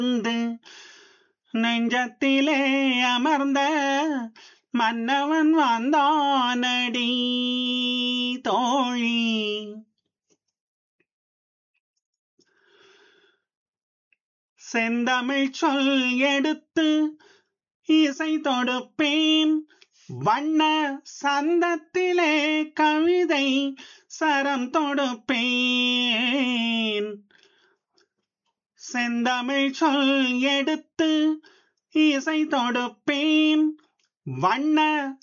வந்து நெஞ்சத்திலே அமர்ந்த மன்னவன் வந்தானடி தோழி செந்தமிழ் சொல் எடுத்து இசை தொடுப்பேன் வண்ண சந்தத்திலே கவிதை சரம் தொடுப்பேன் செந்தமிழ் சொல் எடுத்து இசை தொடுப்பேன் வண்ண